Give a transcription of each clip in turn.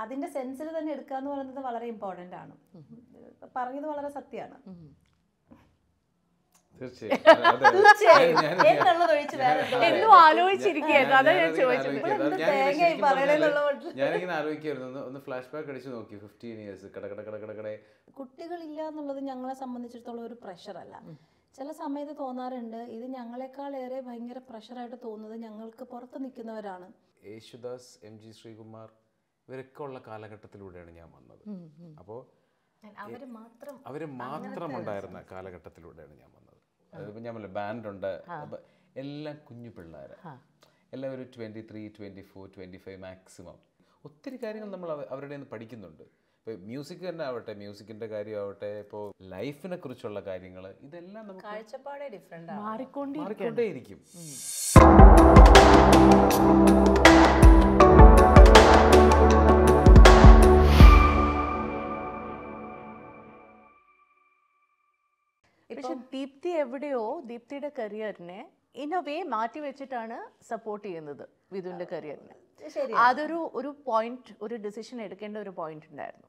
അതിന്റെ സെൻസിൽ തന്നെ എടുക്കുക എന്ന് പറയുന്നത് വളരെ ഇമ്പോർട്ടൻ്റ് ആണ് പറഞ്ഞത് വളരെ സത്യമാണ് തീർച്ചയായും അതെ, അതെ. തീർച്ചയായും. ഞാൻ- ഞാൻ- എന്നുള്ളത് ഒഴിച്ച് വേറെ എന്തോ ഞാൻ- എന്തോ ആലോചിച്ചിരിക്കുകയായിരുന്നു. അതാ ഞാൻ ഞാനതിങ്ങനെ ചോദിച്ചത്. ആലോചിക്കുകയായിരുന്നു. ഇവളെന്ത് ഞാനിങ്ങനെ തേങ്ങയായി ശരിക്കും പറയണേന്നുള്ള പറഞ്ഞാല് മട്ടില്. ഞാനിങ്ങനെ ആലോചിക്കായിരുന്നു ഒന്ന് ഒന്ന് ഫ്ലാഷ് ബാക്ക് അടിച്ച് നോക്കി ഫിഫ്റ്റീൻ ഇയേഴ്സ് കട കട കട കട കട കുട്ടികളില്ല എന്നുള്ളത് ഞങ്ങളെ സംബന്ധിച്ചിടത്തോളം ഒരു പ്രഷറല്ല ചില സമയത്ത് തോന്നാറുണ്ട് ഇത് ഞങ്ങളെക്കാളേറെ ഭയങ്കര പ്രഷറായിട്ട് തോന്നുന്നത് ഞങ്ങൾക്ക് പുറത്ത് നിൽക്കുന്നവരാണ് യേശുദാസ് എം ജി ശ്രീകുമാർ ഇവരൊക്കെ ഉള്ള കാലഘട്ടത്തിലൂടെയാണ് ഞാൻ വന്നത് അപ്പോൾ അവര് മാത്രം അവർ മാത്രം ഉണ്ടായിരുന്ന കാലഘട്ടത്തിലൂടെയാണ് ഞാൻ വന്നത് അതിപ്പോൾ ഞാൻ പറഞ്ഞില്ല ബാൻഡുണ്ട് അപ്പൊ എല്ലാം കുഞ്ഞു പിള്ളേര് എല്ലാം ഒരു twenty three twenty four twenty five maximum ഒത്തിരി കാര്യങ്ങൾ നമ്മൾ അവ- അവരുടെ നിന്ന് പഠിക്കുന്നുണ്ട് ഇപ്പോൾ മ്യൂസിക് തന്നെ ആവട്ടെ മ്യൂസിക്കിൻ്റെ കാര്യമാവട്ടെ ഇപ്പോൾ ലൈഫിനെ കുറിച്ചുള്ള കാര്യങ്ങൾ ഇതെല്ലാം നമുക്ക് കാഴ്ചപ്പാടേ ഡിഫറെൻ്റ് ആണ് മാറിക്കൊണ്ടിരിക്കുകയാണ് മാറിക്കൊണ്ടേയിരിക്കും പക്ഷെ ദീപ്തി എവിടെയോ ദീപ്തിയുടെ കരിയറിനെ ഇൻ എ വേ മാറ്റി വെച്ചിട്ടാണ് സപ്പോർട്ട് ചെയ്യുന്നത് വിധുവിന്റെ കരിയറിനെ ശരി അതൊരു ഒരു പോയിന്റ് ഒരു ഡിസിഷൻ എടുക്കേണ്ട ഒരു പോയിന്റ് ഉണ്ടായിരുന്നു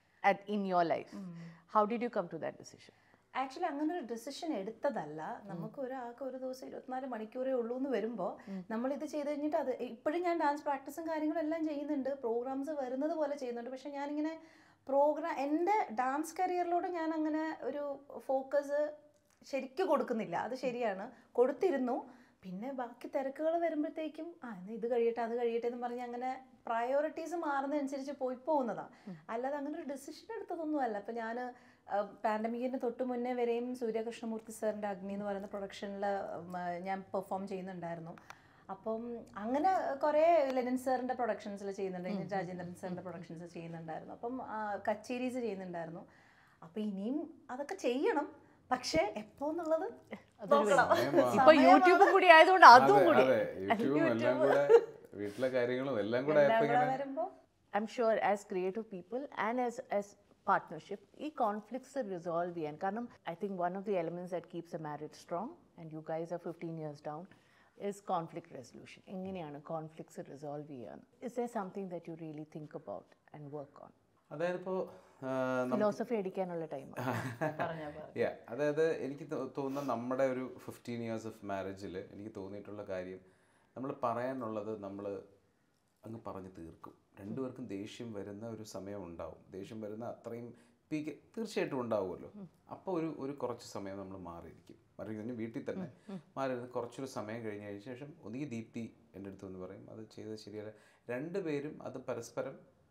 in your life how did you come to that decision actually അങ്ങനെ ഒരു ഡിസിഷൻ എടുത്തതല്ല നമുക്ക് ഒരാൾക്ക് ഒരു ദിവസം ഇരുപത്തിനാല് മണിക്കൂറേ ഉള്ളൂ എന്ന് വരുമ്പോൾ നമ്മൾ ഇത് ചെയ്ത് കഴിഞ്ഞിട്ട് അത് ഇപ്പോഴും ഞാൻ ഡാൻസ് പ്രാക്ടീസും കാര്യങ്ങളും എല്ലാം ചെയ്യുന്നുണ്ട് പ്രോഗ്രാംസ് വരുന്നത് പോലെ ചെയ്യുന്നുണ്ട് പക്ഷെ ഞാനിങ്ങനെ പ്രോഗ്രാം എൻ്റെ ഡാൻസ് കരിയറിലൂടെ ഞാൻ അങ്ങനെ ഒരു ഫോക്കസ് ശരിക്കും കൊടുക്കുന്നില്ല അത് ശരിയാണ് കൊടുത്തിരുന്നു പിന്നെ ബാക്കി തിരക്കുകൾ വരുമ്പോഴത്തേക്കും ആ എന്നാ ഇത് കഴിയട്ടെ അത് കഴിയട്ടെ എന്ന് പറഞ്ഞ് അങ്ങനെ പ്രയോറിറ്റീസ് മാറുന്നതനുസരിച്ച് പോയി പോകുന്നതാണ് അല്ലാതെ അങ്ങനെ ഒരു ഡിസിഷൻ എടുത്തതൊന്നുമല്ല അപ്പം ഞാൻ പാൻഡമിക്കിന് തൊട്ട് മുന്നേ വരെയും സൂര്യകൃഷ്ണമൂർത്തി സാറിൻ്റെ അഗ്നി എന്ന് പറയുന്ന പ്രൊഡക്ഷനിൽ ഞാൻ പെർഫോം ചെയ്യുന്നുണ്ടായിരുന്നു അപ്പം അങ്ങനെ കുറേ ലെനിൻ സാറിൻ്റെ പ്രൊഡക്ഷൻസിൽ ചെയ്യുന്നുണ്ട് ഇനി രാജേന്ദ്രൻ സാറിൻ്റെ പ്രൊഡക്ഷൻസ് ചെയ്യുന്നുണ്ടായിരുന്നു അപ്പം കച്ചേരീസ് ചെയ്യുന്നുണ്ടായിരുന്നു അപ്പം ഇനിയും അതൊക്കെ ചെയ്യണം പക്ഷേ എപ്പോ എന്നുള്ളത് നോക്കണം. ഇപ്പൊ യൂട്യൂബ് കൂടി ആയതുകൊണ്ട് അതും അതെ കൂടി അതെ യൂട്യൂബും എല്ലാം കൂടെ വീട്ടിലെ കാര്യങ്ങളും എല്ലാം കൂടെ എല്ലാം ആയപ്പോ കൂടെ ഇങ്ങനെ വരുമ്പോൾ I am sure as creative people and as as partnership ഈ കോൺഫ്ലിക്ട്സ് റിസോൾവ് ചെയ്യാൻ കാരണം I think one of the elements that keeps a marriage strong and you guys are fifteen years down is conflict resolution എങ്ങനെയാണ് conflicts resolve ചെയ്യുക is the something that you really think about and work on അതായത് ഇപ്പോൾ philosophy അടിക്കാനുള്ള time പറഞ്ഞോ പറ. യാ അതായത് എനിക്ക് തോ- തോന്നുന്ന നമ്മുടെ ഒരു ഫിഫ്റ്റീൻ ഇയേഴ്സ് ഓഫ് മാരേജിൽ എനിക്ക് തോന്നിയിട്ടുള്ള കാര്യം നമ്മൾ പറയാനുള്ളത് നമ്മൾ അങ്ങ് പറഞ്ഞു തീർക്കും രണ്ടുപേർക്കും ദേഷ്യം വരുന്ന ഒരു സമയം ഉണ്ടാവും ദേഷ്യം വരുന്ന അത്രയും പീക്ക് തീർച്ചയായിട്ടും ഉണ്ടാവുമല്ലോ അപ്പോൾ ഒരു ഒരു കുറച്ച് സമയം നമ്മൾ മാറിയിരിക്കും മാറിയിരിക്കും വീട്ടിൽ തന്നെ മാറിയിരുന്ന് കുറച്ചൊരു സമയം കഴിഞ്ഞ ശേഷം ഒന്നുകിൽ ദീപ്തി എൻ്റെ അടുത്ത് വന്ന് പറയും അത് ചെയ്തത് ശരിയല്ല രണ്ടുപേരും അത് പരസ്പരം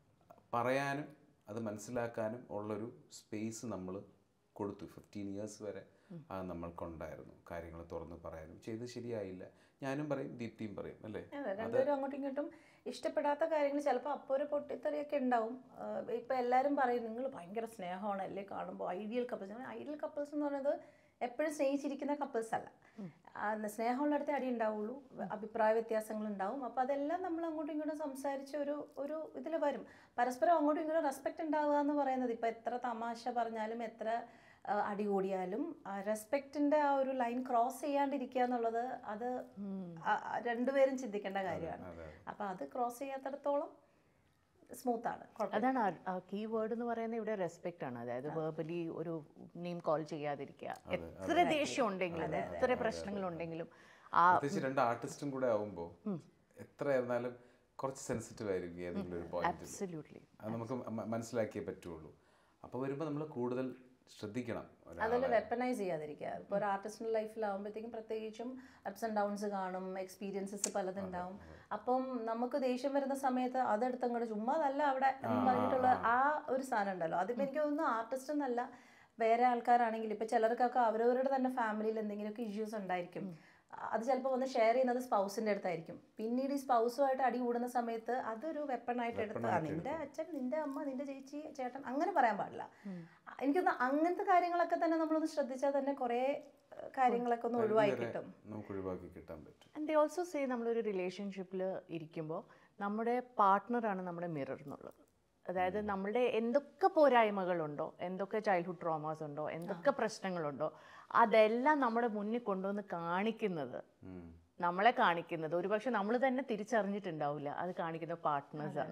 പറയാനും അത് മനസ്സിലാക്കാനും ഉള്ളൊരു സ്പേസ് നമ്മൾ കൊടുത്തു ഫിഫ്റ്റീൻ ഇയേഴ്സ് വരെ അത് നമ്മൾക്കുണ്ടായിരുന്നു കാര്യങ്ങൾ തുറന്ന് പറയാനും ചെയ്ത് ശരിയായില്ല ഞാനും പറയും ദീപ്തിയും പറയും അല്ലേ അതെ രണ്ടുപേരും അങ്ങോട്ടും ഇങ്ങോട്ടും ഇഷ്ടപ്പെടാത്ത കാര്യങ്ങൾ ചിലപ്പോൾ അപ്പോൾ ഒരു പൊട്ടിത്തെറിയൊക്കെ ഉണ്ടാവും ആഹ് ഇപ്പൊ എല്ലാവരും പറയും നിങ്ങൾ ഭയങ്കര സ്നേഹമാണ് അല്ലേ കാണുമ്പോൾ ഐഡിയൽ കപ്പിൾസ് ഐഡിയൽ കപ്പിൾസ് എന്ന് പറയുന്നത് എപ്പോഴും സ്നേഹിച്ചിരിക്കുന്ന കപ്പിൾസ് അല്ല ആ, സ്നേഹമുള്ളിടത്തെ അടി ഉണ്ടാവുള്ളൂ അഭിപ്രായ വ്യത്യാസങ്ങൾ ഉണ്ടാവും അപ്പോൾ അതെല്ലാം നമ്മൾ അങ്ങോട്ടും ഇങ്ങോട്ടും സംസാരിച്ച് ഒരു ഒരു ഇതിൽ വരും പരസ്പരം അങ്ങോട്ടും ഇങ്ങോട്ടും റെസ്പെക്റ്റ് ഉണ്ടാവുക എന്ന് പറയുന്നത് ഇപ്പോൾ എത്ര തമാശ പറഞ്ഞാലും എത്ര ആ, അടി കൂടിയാലും റെസ്പെക്റ്റിന്റെ ആ ഒരു ലൈൻ ക്രോസ് ചെയ്യാണ്ടിരിക്കുക എന്നുള്ളത് അത് ആ- ആ രണ്ടുപേരും ചിന്തിക്കേണ്ട കാര്യമാണ് അതെ, അപ്പൊ അത് ക്രോസ് ചെയ്യാത്തിടത്തോളം സ്മൂത്ത് ആണ് കുഴപ്പമില്ല. അതാണ് കീ വേർഡ് എന്ന് പറയുന്നത് ഇവിടെ റെസ്പെക്റ്റ് ആണ് അതായത് വേർബലി ഒരു നെയിം കോൾ ചെയ്യാതിരിക്കുക എത്ര ദേഷ്യം ഉണ്ടെങ്കിലും എത്ര പ്രശ്നങ്ങൾ ഉണ്ടെങ്കിലും ആ പ്രത്യേകിച്ച് രണ്ട് ആർട്ടിസ്റ്റും കൂടെ ആവുമ്പോൾ എത്ര ആയിരുന്നാലും കുറച്ച് സെൻസിറ്റീവ് ആയിരിക്കും ഏതെങ്കിലും ഒരു പോയിന്റിൽ അബ്സല്യൂട്ട്ലി അത് നമുക്ക് മ- മനസ്സിലാക്കിയേ പറ്റുള്ളൂ അപ്പോൾ വരുമ്പോൾ നമ്മൾ കൂടുതൽ ശ്രദ്ധിക്കണം ഒരാളെ. അതൊരു വെപ്പനൈസ് ചെയ്യാതിരിക്കുക ഇപ്പോൾ ഒരു ആർട്ടിസ്റ്റിന്റെ ലൈഫിലാവുമ്പോഴത്തേക്കും പ്രത്യേകിച്ചും അപ്സ് ആൻഡ് ഡൗൺസ് കാണും എക്സ്പീരിയൻസസ് പലതുണ്ടാവും അപ്പം നമുക്ക് ദേഷ്യം വരുന്ന സമയത്ത് അതെടുത്ത് അങ്ങോട്ട് ചുമ്മാ അതല്ല അവിടെ എന്ന് പറഞ്ഞിട്ടുള്ള ആ ഒരു സാധനം ഉണ്ടല്ലോ അതിപ്പോൾ എനിക്ക് തോന്നുന്നു ആർട്ടിസ്റ്റ് എന്നല്ല വേറെ ആൾക്കാരാണെങ്കിൽ ഇപ്പം ചിലർക്കൊക്കെ അവരവരുടെ തന്നെ ഫാമിലിയിൽ എന്തെങ്കിലുമൊക്കെ ഇഷ്യൂസ് ഉണ്ടായിരിക്കും അത് ചിലപ്പോൾ വന്ന് ഷെയർ ചെയ്യുന്നത് സ്പൗസിൻ്റെ അടുത്തായിരിക്കും പിന്നീട് ഈ സ്പൗസുമായിട്ട് അടി കൂടുന്ന സമയത്ത് അതൊരു വെപ്പണായിട്ട് എടുത്ത് ആ, നിന്റെ അച്ഛൻ നിന്റെ അമ്മ നിന്റെ ചേച്ചി ചേട്ടൻ അങ്ങനെ പറയാൻ പാടില്ല എനിക്കൊന്ന് അങ്ങനത്തെ കാര്യങ്ങളൊക്കെ തന്നെ നമ്മളൊന്ന് ശ്രദ്ധിച്ചാൽ തന്നെ കുറേ ഏഹ്, കാര്യങ്ങളൊക്കെ ഒന്ന് ഒഴിവായി കിട്ടും നമുക്ക് ഒഴിവാക്കി കിട്ടാൻ പറ്റും ആൻഡ് ദേ ഓൾസോ സേ നമ്മളൊരു റിലേഷൻഷിപ്പിൽ ഇരിക്കുമ്പോൾ നമ്മുടെ പാർട്ട്ണറാണ് നമ്മുടെ മിറർ എന്നുള്ളത് അതായത് നമ്മളുടെ എന്തൊക്കെ പോരായ്മകളുണ്ടോ എന്തൊക്കെ ചൈൽഡ്ഹുഡ് ട്രോമാസ് ഉണ്ടോ എന്തൊക്കെ പ്രശ്നങ്ങളുണ്ടോ അതെല്ലാം നമ്മുടെ മുന്നിൽ കൊണ്ടുവന്ന് കാണിക്കുന്നത് നമ്മളെ കാണിക്കുന്നത് ഒരുപക്ഷെ നമ്മൾ തന്നെ തിരിച്ചറിഞ്ഞിട്ടുണ്ടാവില്ല അത് കാണിക്കുന്ന പാർട്ട്നേഴ്സ് ആണ്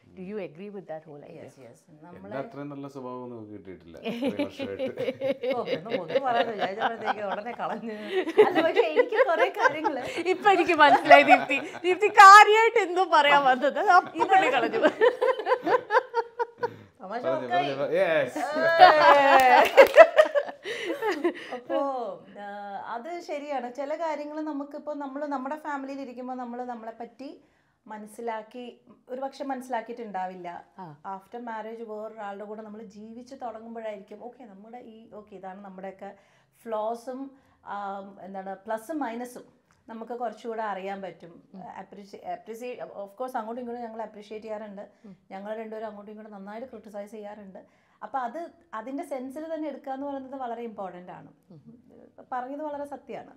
Do you agree with that whole idea? Yes yes നമ്മൾ എന്റെ അത്രയും നല്ല സ്വഭാവം നമുക്ക് കിട്ടിയിട്ടില്ല ഇത്രയും വർഷമായിട്ട് ഓ, ഒന്നും ഒന്നും പറയാതെ വിചാരിച്ചപ്പോഴത്തേക്ക് ഉടനെ കളഞ്ഞു അല്ല പക്ഷെ എനിക്ക് കുറെ കാര്യങ്ങള് ഇപ്പൊ എനിക്ക് മനസ്സിലായി ദീപ്തി ദീപ്തി കാര്യമായിട്ട് എന്തോ പറയാൻ വന്നത് അപ്പുറേ കളഞ്ഞു തമാശ പറഞ്ഞു, നോക്കായി. പറഞ്ഞു, yes. അപ്പോ ആ, അത് ശരിയാണ് ചില കാര്യങ്ങൾ നമുക്കിപ്പോൾ നമ്മൾ നമ്മുടെ ഫാമിലിയിൽ ഇരിക്കുമ്പോൾ നമ്മൾ നമ്മളെ പറ്റി മനസ്സിലാക്കി ഒരു പക്ഷെ മനസ്സിലാക്കിയിട്ടുണ്ടാവില്ല ആഫ്റ്റർ മാരേജ് വേറൊരാളുടെ കൂടെ നമ്മൾ ജീവിച്ച് തുടങ്ങുമ്പോഴായിരിക്കും ഓക്കെ നമ്മുടെ ഈ ഓക്കെ ഇതാണ് നമ്മുടെയൊക്കെ ഫ്ലോസും എന്താണ് പ്ലസും മൈനസും നമുക്ക് കുറച്ചുകൂടെ അറിയാൻ പറ്റും അപ്രിഷിയേറ്റ് ഓഫ് കോഴ്സ് അങ്ങോട്ടും ഇങ്ങോട്ടും ഞങ്ങൾ അപ്രിഷിയേറ്റ് ചെയ്യാറുണ്ട് ഞങ്ങൾ രണ്ടുപേരും അങ്ങോട്ടും ഇങ്ങോട്ടും നന്നായിട്ട് ക്രിട്ടിസൈസ് ചെയ്യാറുണ്ട് അപ്പോൾ അത് അതിൻ്റെ സെൻസിൽ തന്നെ എടുക്കുക എന്ന് പറയുന്നത് വളരെ ഇമ്പോർട്ടൻ്റ് ആണ് പറഞ്ഞത് വളരെ സത്യമാണ്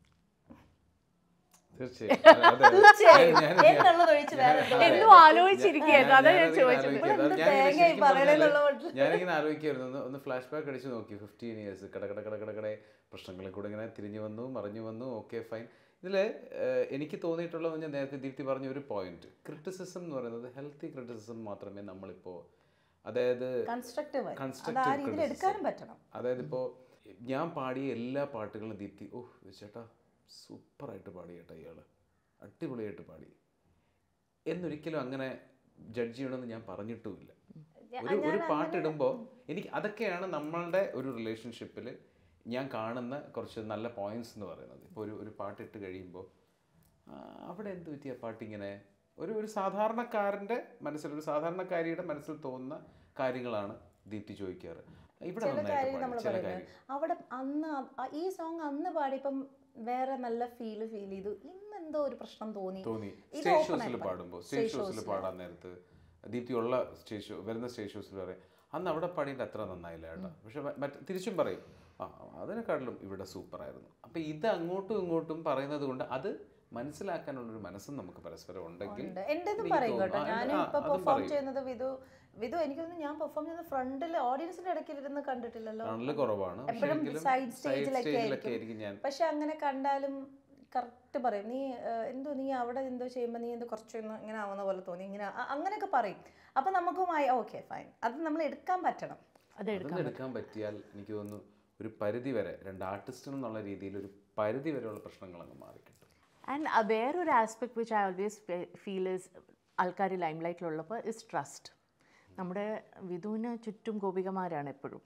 തീർച്ചയായും അതെ, അതെ. തീർച്ചയായും. ഞാൻ- ഞാൻ- എന്നുള്ളത് ഒഴിച്ച് വേറെ എന്തോ ഞാൻ- എന്തോ ആലോചിച്ചിരിക്കുകയായിരുന്നു. അതാ ഞാൻ ഞാനതിങ്ങനെ ചോദിച്ചത്. ആലോചിക്കുകയായിരുന്നു. ഇവളെന്ത് ഞാനിങ്ങനെ തേങ്ങയായി ശരിക്കും പറയണേന്നുള്ള പറഞ്ഞാല് മട്ടില്. ഞാനിങ്ങനെ ആലോചിക്കായിരുന്നു ഒന്ന് ഒന്ന് ഫ്ലാഷ് ബാക്ക് അടിച്ച് നോക്കി ഫിഫ്റ്റീൻ ഇയേഴ്സ് കട കട കട കട കട പ്രശ്നങ്ങളിൽ കൂടെ ഇങ്ങനെ തിരിഞ്ഞു വന്നു മറിഞ്ഞു വന്നു ഓക്കെ ഫൈൻ ഇതിൽ എനിക്ക് തോന്നിയിട്ടുള്ളത് ഞാൻ നേരത്തെ ദീപ്തി പറഞ്ഞ ഒരു പോയിന്റ് ക്രിറ്റിസിസം എന്ന് പറയുന്നത് ഹെൽത്തി ക്രിറ്റിസിസം മാത്രമേ നമ്മളിപ്പോൾ അതായത് കൺസ്ട്രക്റ്റീവ് അത് ആ Constructive രീതിയിൽ criticism. എടുക്കാനും പറ്റണം അതായത് ഇപ്പോൾ ഞാൻ പാടിയ എല്ലാ പാട്ടുകളും ദീപ്തി ഓ ചേട്ടാ സൂപ്പറായിട്ട് പാടി ചേട്ടാ ഇയാള് അടിപൊളിയായിട്ട് പാടി എന്നൊരിക്കലും അങ്ങനെ ജഡ്ജ് ചെയ്യണമെന്ന് ഞാൻ പറഞ്ഞിട്ടുമില്ല ഒരു ഒരു പാട്ടിടുമ്പോൾ എനിക്ക് അതൊക്കെയാണ് നമ്മളുടെ ഒരു റിലേഷൻഷിപ്പിൽ ഞാൻ കാണുന്ന കുറച്ച് നല്ല പോയിന്റ്സ് എന്ന് പറയുന്നത് ഇപ്പോൾ ഒരു ഒരു പാട്ടിട്ട് കഴിയുമ്പോൾ ആ, അവിടെ എന്ത് പറ്റിയ പാട്ടിങ്ങനെ ഒരു ഒരു സാധാരണക്കാരൻ്റെ മനസ്സിൽ ഒരു സാധാരണക്കാരിയുടെ മനസ്സിൽ തോന്നുന്ന കാര്യങ്ങളാണ് ദീപ്തി ചോദിക്കാറ് ഇവിടെ ചില നന്നായിട്ട് കാര്യം നമ്മൾ പാടി ചില പറയുന്നത് കാര്യം അവിടെ അന്ന് ആ- ആ- ഈ സോങ് അന്ന് പാടിയപ്പം വേറെ നല്ല ഫീല് ഫീൽ ചെയ്തു ഇന്ന് എന്തോ ഒരു പ്രശ്നം തോന്നി തോന്നി ഇത് സ്റ്റേജ് open ഷോസിൽ ആയിട്ട് പറ. പാടുമ്പോൾ Stage സ്റ്റേജ് ഷോസിൽ shows ല്. പാടാൻ നേരത്ത് ദീപ്തി ഉള്ള സ്റ്റേജ് ഷോ വരുന്ന സ്റ്റേജ് ഷോസിൽ പറയും അന്ന് അവിടെ പാടിയിട്ട് അത്ര നന്നായില്ല കേട്ടോ പക്ഷെ മറ്റ് തിരിച്ചും പറയും ആ അതിനെക്കാട്ടിലും ഇവിടെ സൂപ്പറായിരുന്നു അപ്പം ഇത് അങ്ങോട്ടും ഇങ്ങോട്ടും പറയുന്നത് കൊണ്ട് അത് മനസ്സിലാക്കാനുള്ളൊരു മനസ്സും നമുക്ക് പരസ്പരം ഉണ്ടെങ്കിൽ ഉണ്ട് എന്റേതും എനിക്ക് പറയും കേട്ടോ തോന്നുന്നു. ആ, ഞാനും ആ, ഇപ്പൊ അതും പെർഫോം പറയും. ചെയ്യുന്നത് വിധു വിധു എനിക്ക് തോന്നുന്നു ഞാൻ പെർഫോം ചെയ്യുന്ന ഫ്രണ്ടിൽ ഓഡിയൻസിന്റെ ഇടയ്ക്ക് ഇരുന്ന് കണ്ടിട്ടില്ലല്ലോ കാണല് കുറവാണ് പക്ഷെ എപ്പോഴും എങ്കിലും സൈഡ് side സ്റ്റേജിലൊക്കെ സ്റ്റേജിലൊക്കെ ആയിരിക്കും ആയിരിക്കും ഞാൻ പക്ഷെ അങ്ങനെ കണ്ടാലും കറക്റ്റ് പറയും നീ ഏഹ്, എന്തോ നീ അവിടെ എന്തോ ചെയ്യുമ്പോൾ നീ എന്തോ കുറച്ചൊന്ന് ഇങ്ങനെ ആവുന്ന പോലെ തോന്നി ഇങ്ങനെ ആ- അങ്ങനെയൊക്കെ പറയും അപ്പൊ നമുക്കുമായി ഓക്കെ ഫൈൻ അത് നമ്മൾ എടുക്കാൻ പറ്റണം അതെടുക്കാം അതൊന്നും എടുക്കാൻ പറ്റിയാൽ എനിക്ക് തോന്നുന്നു ഒരു പരിധി വരെ രണ്ട് ആർട്ടിസ്റ്റ് എന്നുള്ള രീതിയിൽ ഒരു പരിധി വരെയുള്ള പ്രശ്നങ്ങൾ അങ്ങ് മാറിക്കിട്ടും ആൻഡ് വേറൊരു aspect which I always feel is ആൾക്കാർ ലൈം ലൈറ്റിലുള്ളപ്പോൾ ഇസ് ട്രസ്റ്റ് നമ്മുടെ വിധുവിന് ചുറ്റും ഗോപികമാരാണ് എപ്പോഴും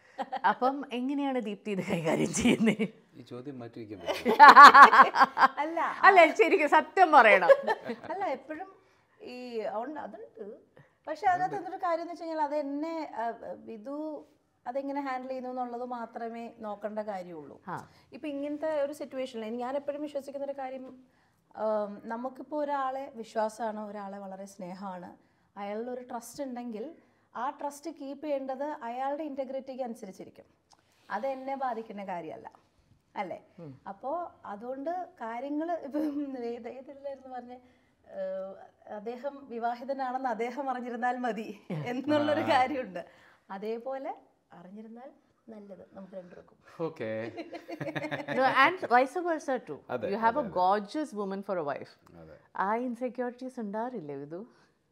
അപ്പം എങ്ങനെയാണ് ദീപ്തി ഇത് കൈകാര്യം ചെയ്യുന്നത് ഈ ചോദ്യം മാറ്റി വയ്ക്കാൻ പറ്റും അല്ല അല്ല ശരിക്കും സത്യം പറയണം അല്ല എപ്പോഴും ഈ ഉണ്ട് അതുണ്ട് പക്ഷെ അതിനകത്ത് എന്തൊരു കാര്യം എന്ന് വെച്ച് കഴിഞ്ഞാൽ അത് എന്നെ ആ, വിധു അതെങ്ങനെ ഹാൻഡിൽ ചെയ്യുന്നു എന്നുള്ളത് മാത്രമേ നോക്കേണ്ട കാര്യമുള്ളൂ ആ. ഇപ്പൊ ഇങ്ങനത്തെ ഒരു സിറ്റുവേഷനിൽ ഞാൻ എപ്പോഴും വിശ്വസിക്കുന്ന ഒരു കാര്യം ആം, നമുക്കിപ്പോൾ ഒരാളെ വിശ്വാസമാണ് ഒരാളെ വളരെ സ്നേഹമാണ് അയാളിൽ ഒരു ട്രസ്റ്റ് ഉണ്ടെങ്കിൽ ആ ട്രസ്റ്റ് കീപ്പ് ചെയ്യേണ്ടത് അയാളുടെ ഇൻറ്റഗ്രിറ്റിക്ക് അനുസരിച്ചിരിക്കും അത് എന്നെ ബാധിക്കുന്ന കാര്യമല്ല അല്ലേ അപ്പോൾ അതുകൊണ്ട് കാര്യങ്ങൾ ഇപ്പം ഏത് ഏതിലായിരുന്നു പറഞ്ഞ അദ്ദേഹം വിവാഹിതനാണെന്ന് അദ്ദേഹം അറിഞ്ഞിരുന്നാൽ മതി എന്നുള്ളൊരു കാര്യമുണ്ട് അതേപോലെ അറിഞ്ഞിരുന്നാൽ നല്ലത് നമുക്ക് രണ്ടുപേർക്കും okay no, and vice versa too. അതെ, you have a gorgeous woman for a wife. അതെ ആ ഇൻസെക്യൂരിറ്റീസ് ഉണ്ടാറില്ലേ വിധു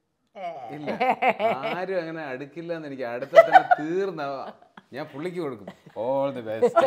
ഇല്ല ആരും അങ്ങനെ അടുക്കില്ല എന്ന് എനിക്ക് അടുത്ത തന്നെ തീർന്ന ഞാൻ പുള്ളിക്ക് കൊടുക്കും ഓൾ ദി ബെസ്റ്റ്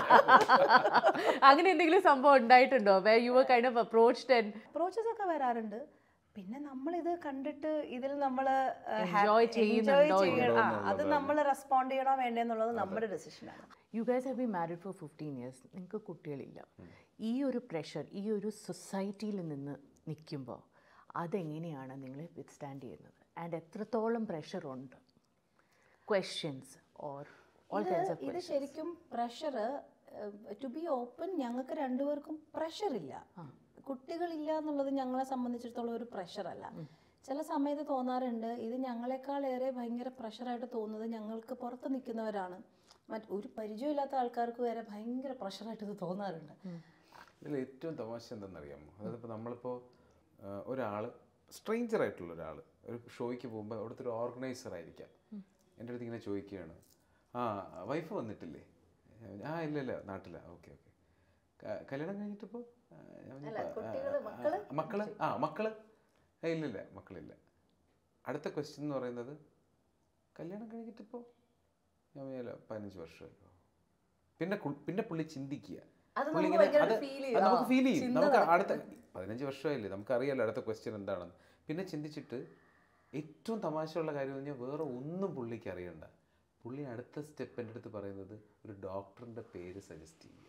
അങ്ങനെ എന്തെങ്കിലും സംഭവം ഉണ്ടായിട്ടുണ്ടോ way you were kind of approached and approaches ഒക്കെ വരാറുണ്ട് പിന്നെ നമ്മളിത് കണ്ടിട്ട് ഇതിൽ നമ്മൾ Enjoy ചെയ്യുന്നുണ്ടോ അത് നമ്മൾ റെസ്പോണ്ട് ചെയ്യണോ വേണ്ടെന്നുള്ളത് നമ്മുടെ ഡെസിഷനാണ് you guys have be married for fifteen years നിങ്ങൾക്ക് കുട്ടികളില്ല ഈ ഒരു പ്രഷർ ഈ ഒരു സൊസൈറ്റിയിൽ നിന്ന് നിൽക്കുമ്പോൾ അതെങ്ങനെയാണ് നിങ്ങൾ വിത്ത്സ്റ്റാൻഡ് ചെയ്യുന്നത് ആൻഡ് എത്രത്തോളം പ്രഷർ ഉണ്ട് questions or all kinds of ഇത് ശരിക്കും പ്രഷർ ടു ബി ഓപ്പൺ ഞങ്ങൾക്ക് രണ്ടുപേർക്കും പ്രഷർ ഇല്ല കുട്ടികളില്ല എന്നുള്ളത് ഞങ്ങളെ സംബന്ധിച്ചിടത്തോളം ഒരു പ്രഷർ അല്ല ചില സമയത്ത് തോന്നാറുണ്ട് ഇത് ഞങ്ങളെക്കാളേറെ ഭയങ്കര പ്രഷറായിട്ട് തോന്നുന്നത് ഞങ്ങൾക്ക് പുറത്ത് നിൽക്കുന്നവരാണ് മറ്റ് ഒരു പരിചയമില്ലാത്ത ആൾക്കാർക്ക് വരെ ഭയങ്കര പ്രഷറായിട്ട് ഇത് തോന്നാറുണ്ട് ഇതിൽ ഏറ്റവും തമാശ എന്തെന്നറിയാമോ അതായത് ഇപ്പോൾ നമ്മളിപ്പോൾ ഒരാൾ സ്ട്രേഞ്ചർ ആയിട്ടുള്ള ഒരാൾ ഒരു ഷോയ്ക്ക് പോകുമ്പോൾ അവിടുത്തെ ഒരു ഓർഗനൈസർ ആയിരിക്കാം എൻ്റെ അടുത്ത് ഇങ്ങനെ ചോദിക്കുകയാണ് ആ വൈഫ് വന്നിട്ടില്ലേ ആ ഇല്ല ഇല്ല നാട്ടില ഓക്കെ ഓക്കെ കല്യാണം കഴിഞ്ഞിട്ടിപ്പോൾ മക്കള് ആ മക്കള് ഏ ഇല്ലില്ല മക്കളില്ല അടുത്ത ക്വസ്റ്റ്യൻ എന്ന് പറയുന്നത് കല്യാണം കഴിഞ്ഞിട്ടിപ്പോൾ ഞാൻ വിചാരില്ല പതിനഞ്ച് വർഷമായിപ്പോ പിന്നെ കു- പിന്നെ പുള്ളി ചിന്തിക്കുക അത് പുള്ളി നമുക്ക് ഇങ്ങനെ- ഭയങ്കര അത് feel അത് ചെയ്യും. നമുക്ക് ആ, ഫീൽ ചെയ്യും ചിന്ത നമുക്ക് നടക്കും. അടുത്ത പതിനഞ്ച് വർഷമായില്ലേ നമുക്കറിയാലോ അടുത്ത ക്വസ്റ്റ്യൻ എന്താണെന്ന് പിന്നെ ചിന്തിച്ചിട്ട് ഏറ്റവും തമാശയുള്ള കാര്യം എന്ന് പറഞ്ഞാൽ വേറെ ഒന്നും പുള്ളിക്ക് അറിയണ്ട പുള്ളി അടുത്ത സ്റ്റെപ്പ് എൻ്റെ അടുത്ത് പറയുന്നത് ഒരു ഡോക്ടറിൻ്റെ പേര് സജസ്റ്റ് ചെയ്യുക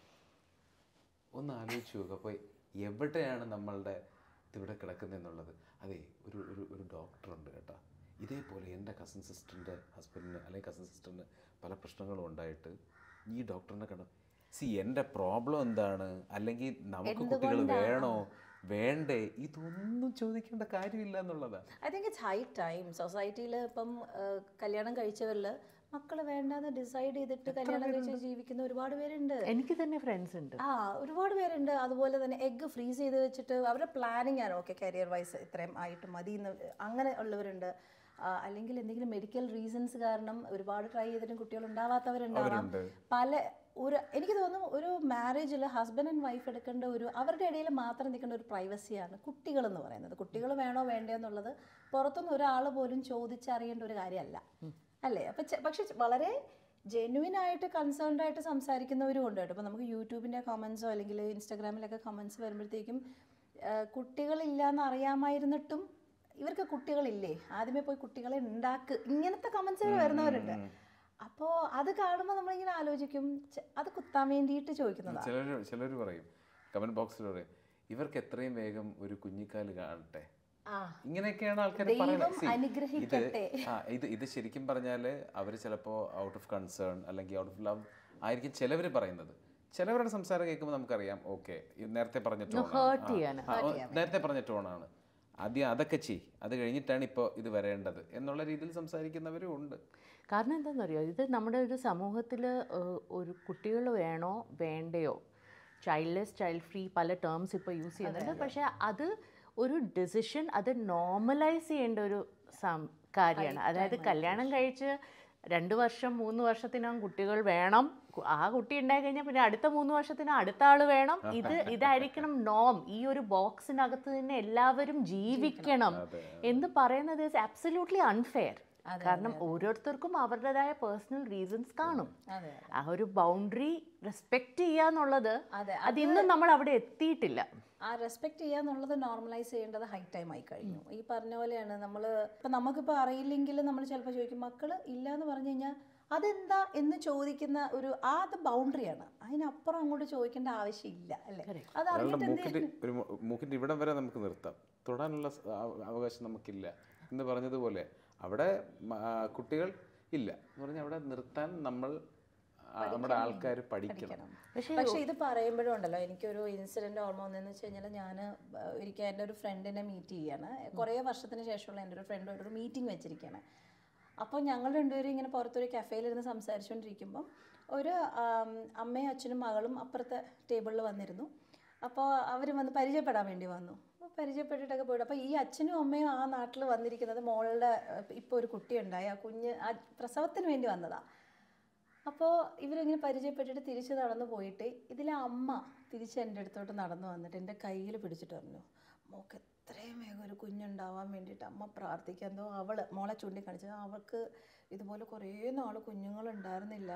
ഒന്ന് ആലോചിച്ച് നോക്കുക അപ്പോൾ എവിടെയാണ് നമ്മളുടെ ഇതിവിടെ കിടക്കുന്നതെന്നുള്ളത് അതെ ഒരു ഒരു ഒരു ഡോക്ടറുണ്ട് കേട്ടോ ഇതേപോലെ എൻ്റെ കസിൻ സിസ്റ്ററിൻ്റെ ഹസ്ബൻഡിന് അല്ലെങ്കിൽ കസിൻ സിസ്റ്ററിന് പല പ്രശ്നങ്ങളും ഉണ്ടായിട്ട് ഈ ഡോക്ടറിനെ കണ്ട സി എൻ്റെ പ്രോബ്ലം എന്താണ് അല്ലെങ്കിൽ നമുക്ക് കുട്ടികൾ വേണോ വേണ്ടേ ഇതൊന്നും ചോദിക്കേണ്ട കാര്യമില്ല എന്നുള്ളതാണ് I think it's high time സൊസൈറ്റിയിൽ ഇപ്പം ആ, കല്യാണം കഴിച്ചവരിൽ മക്കൾ വേണ്ടാന്ന് ഡിസൈഡ് ചെയ്തിട്ട് കല്യാണം കഴിച്ച് ജീവിക്കുന്ന ഒരുപാട് പേരുണ്ട് എനിക്ക് തന്നെ ഫ്രണ്ട്സ് ഉണ്ട് ആ ഒരുപാട് പേരുണ്ട് അതുപോലെ തന്നെ എഗ്ഗ് ഫ്രീസ് ചെയ്ത് വെച്ചിട്ട് അവരുടെ പ്ലാനിങ് ആണ് ഓക്കെ കരിയർ വൈസ് ഇത്രയും ആയിട്ട് മതി എന്ന് അങ്ങനെ ഉള്ളവരുണ്ട് ആ, അല്ലെങ്കിൽ എന്തെങ്കിലും മെഡിക്കൽ റീസൺസ് കാരണം ഒരുപാട് ട്രൈ ചെയ്തിട്ടും കുട്ടികൾ ഉണ്ടാവാത്തവരുണ്ടാവാം പല ഒരു എനിക്ക് തോന്നുന്നു ഒരു മാരേജിൽ ഹസ്ബൻഡ് ആൻഡ് വൈഫ് എടുക്കേണ്ട ഒരു അവരുടെ ഇടയിൽ മാത്രം നിൽക്കേണ്ട ഒരു പ്രൈവസിയാണ് കുട്ടികൾ എന്ന് പറയുന്നത് കുട്ടികൾ വേണോ വേണ്ടയോ എന്നുള്ളത് പുറത്തുനിന്ന് ഒരാൾ പോലും ചോദിച്ചറിയേണ്ട ഒരു കാര്യമല്ല അല്ലേ അപ്പം പക്ഷെ വളരെ ജെന്യുവിൻ ആയിട്ട് കൺസേൺഡ് ആയിട്ട് സംസാരിക്കുന്നവരും ഉണ്ട് കേട്ടോ അപ്പോൾ നമുക്ക് യൂട്യൂബിൻ്റെ കമൻസോ അല്ലെങ്കിൽ ഇൻസ്റ്റാഗ്രാമിലൊക്കെ കമൻസ് വരുമ്പോഴത്തേക്കും ആ, കുട്ടികളില്ല എന്ന് അറിയാമായിരുന്നിട്ടും ഇവർക്ക് കുട്ടികളില്ലേ ആദ്യമേ പോയി കുട്ടികളെ ഉണ്ടാക്ക് ഇങ്ങനത്തെ കമൻസ് വരുന്നവരുണ്ട് അപ്പോൾ അത് കാണുമ്പോൾ നമ്മളിങ്ങനെ ആലോചിക്കും ഛെ, അത് കുത്താൻ വേണ്ടിയിട്ട് ചോദിക്കുന്നതാണ് ചിലർ ചിലർ പറയും കമന്റ് ബോക്സിൽ പറയും ഇവർക്ക് എത്രയും വേഗം ഒരു കുഞ്ഞിക്കാല് കാണട്ടെ ആ ഇങ്ങനെയൊക്കെയാണ് ആൾക്കാർ ദൈവം പറയുന്നത് See, ഇത് അനുഗ്രഹിക്കട്ടെ. ആ ഇത് ഇത് ശരിക്കും പറഞ്ഞാൽ അവർ ചിലപ്പോൾ ഔട്ട് ഓഫ് കൺസേൺ അല്ലെങ്കിൽ ഔട്ട് ഓഫ് ലവ് ആയിരിക്കും ചിലവർ പറയുന്നത് ചിലവരുടെ സംസാരം കേൾക്കുമ്പോൾ നമുക്കറിയാം ഓക്കെ നേരത്തെ പറഞ്ഞ hurt ചെയ്യാന്. ടോണാണ് നേരത്തെ പറഞ്ഞ ടോണാണ് ആദ്യം അതൊക്കെ ചെയ് അത് കഴിഞ്ഞിട്ടാണ് ഇപ്പോൾ ഇത് വരേണ്ടത് എന്നുള്ള രീതിയിൽ സംസാരിക്കുന്നവരും ഉണ്ട് കാരണം എന്താണെന്നറിയോ ഇത് നമ്മുടെ ഒരു സമൂഹത്തിൽ ഒരു കുട്ടികൾ വേണോ വേണ്ടയോ ചൈൽഡ്ലെസ് ചൈൽഡ് ഫ്രീ പല ടേംസ് ഇപ്പോൾ യൂസ് ചെയ്യുന്നുണ്ട് പക്ഷേ അത് ഒരു ഡിസിഷൻ അത് നോർമലൈസ് ചെയ്യേണ്ട ഒരു സം കാര്യമാണ് അതായത് കല്യാണം കഴിച്ച് രണ്ട് വർഷം മൂന്ന് വർഷത്തിനകം കുട്ടികൾ വേണം കു- ആ കുട്ടി ഉണ്ടായി കഴിഞ്ഞാൽ പിന്നെ അടുത്ത മൂന്ന് വർഷത്തിന് അടുത്ത ആൾ വേണം ഇത് ഇതായിരിക്കണം നോം ഈ ഒരു ബോക്സിനകത്ത് തന്നെ എല്ലാവരും ജീവിക്കണം എന്ന് പറയുന്നത് ഇസ് അബ്സല്യൂട്ട്ലി അൺഫെയർ കാരണം ഓരോരുത്തർക്കും അവരുടേതായ പേഴ്സണൽ റീസൺസ് കാണും അതെ ആ ഒരു ബൗണ്ടറി റെസ്പെക്ട് ചെയ്യുക എന്നുള്ളത് അതെ, അത് ഇന്നും നമ്മൾ അവിടെ എത്തിയിട്ടില്ല ആ റെസ്പെക്ട് ചെയ്യുക എന്നുള്ളത് നോർമലൈസ് ചെയ്യേണ്ടത് ഹൈ ടൈം ആയി കഴിഞ്ഞു ഈ പറഞ്ഞ പോലെയാണ് നമ്മൾ ഇപ്പം നമുക്കിപ്പോൾ അറിയില്ലെങ്കിൽ നമ്മൾ ചിലപ്പോൾ ചോദിക്കും മക്കൾ ഇല്ല എന്ന് പറഞ്ഞു കഴിഞ്ഞാൽ അതെന്താ എന്ന് ചോദിക്കുന്ന ഒരു ആ അത് ബൗണ്ടറിയാണ് അതിനപ്പുറം അങ്ങോട്ട് ചോദിക്കേണ്ട ആവശ്യമില്ല അല്ലേ അത് ഒരാളുടെ അറിഞ്ഞിട്ട് എന്ത് മൂക്കിൻ്റെ ഒരു മു- മൂക്കിൻ്റെ ഇവിടം വരെ നമുക്ക് നിർത്താം തൊടാനുള്ള സ- ആ- അവകാശം നമുക്കില്ല എന്ന് പറഞ്ഞതുപോലെ അവിടെ മ- ആ, കുട്ടികൾ ഇല്ല എന്ന് പറഞ്ഞാൽ അവിടെ നിർത്താൻ നമ്മൾ ആ, നമ്മുടെ ആൾക്കാർ പഠിക്കണം പക്ഷെ ഇത് പറയുമ്പോഴും ഉണ്ടല്ലോ എനിക്കൊരു ഇൻസിഡന്റ് ഓർമ്മ വന്നതെന്ന് വെച്ച് കഴിഞ്ഞാൽ ഞാൻ ഒരിക്കൽ എൻ്റെ ഒരു ഫ്രണ്ടിനെ മീറ്റ് ചെയ്യാണ് കുറേ വർഷത്തിന് ശേഷമുള്ള എൻ്റെ ഒരു ഫ്രണ്ട് ഒരു മീറ്റിംഗ് വെച്ചിരിക്കുകയാണ് അപ്പോൾ ഞങ്ങൾ രണ്ടുപേരും ഇങ്ങനെ പുറത്തൊരു കഫേയിലിരുന്ന് സംസാരിച്ചുകൊണ്ടിരിക്കുമ്പം ഒരു ആം, അമ്മയും അച്ഛനും മകളും അപ്പുറത്തെ ടേബിളിൽ വന്നിരുന്നു അപ്പോൾ അവർ വന്ന് പരിചയപ്പെടാൻ വേണ്ടി വന്നു അപ്പോൾ പരിചയപ്പെട്ടിട്ടൊക്കെ പോയിട്ട് അപ്പോൾ ഈ അച്ഛനും അമ്മയും ആ നാട്ടിൽ വന്നിരിക്കുന്നത് മോളുടെ ഇപ്പോൾ ഒരു കുട്ടി ഉണ്ടായി ആ കുഞ്ഞ് ആ പ്രസവത്തിന് വേണ്ടി വന്നതാണ് അപ്പോൾ ഇവരിങ്ങനെ പരിചയപ്പെട്ടിട്ട് തിരിച്ച് നടന്നു പോയിട്ട് ഇതിലെ അമ്മ തിരിച്ച് എൻ്റെ അടുത്തോട്ട് നടന്നു വന്നിട്ട് എൻ്റെ കയ്യിൽ പിടിച്ചിട്ട് പറഞ്ഞു മോക്ക് എത്രയും വേഗം ഒരു കുഞ്ഞുണ്ടാവാൻ വേണ്ടിയിട്ട് അമ്മ പ്രാർത്ഥിക്കുക എന്തോ അവൾ മോളെ ചൂണ്ടിക്കാണിച്ചത് അവൾക്ക് ഇതുപോലെ കുറേ നാൾ കുഞ്ഞുങ്ങളുണ്ടായിരുന്നില്ല